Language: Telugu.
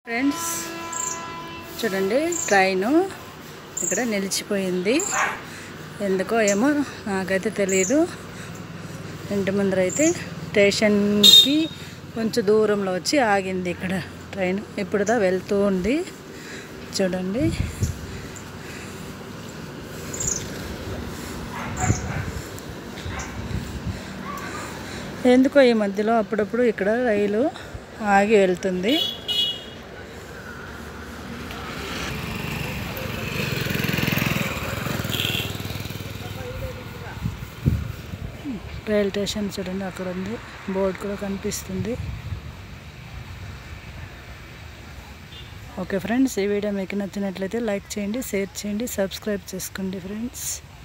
ఫ్రెండ్స్ చూడండి ట్రైను ఇక్కడ నిలిచిపోయింది ఎందుకో ఏమో నాకైతే తెలియదు ఇంటి ముందర అయితే స్టేషన్కి కొంచెం దూరంలో వచ్చి ఆగింది ఇక్కడ ట్రైన్ ఇప్పుడుదా వెళ్తూ ఉంది చూడండి ఎందుకో ఈ మధ్యలో అప్పుడప్పుడు ఇక్కడ రైలు ఆగి వెళ్తుంది రైల్ స్టేషన్ చూడండి అక్కడ ఉంది బోర్డు కూడా కనిపిస్తుంది ఓకే ఫ్రెండ్స్ ఈ వీడియో మీకు నచ్చినట్లయితే లైక్ చేయండి షేర్ చేయండి సబ్స్క్రైబ్ చేసుకోండి ఫ్రెండ్స్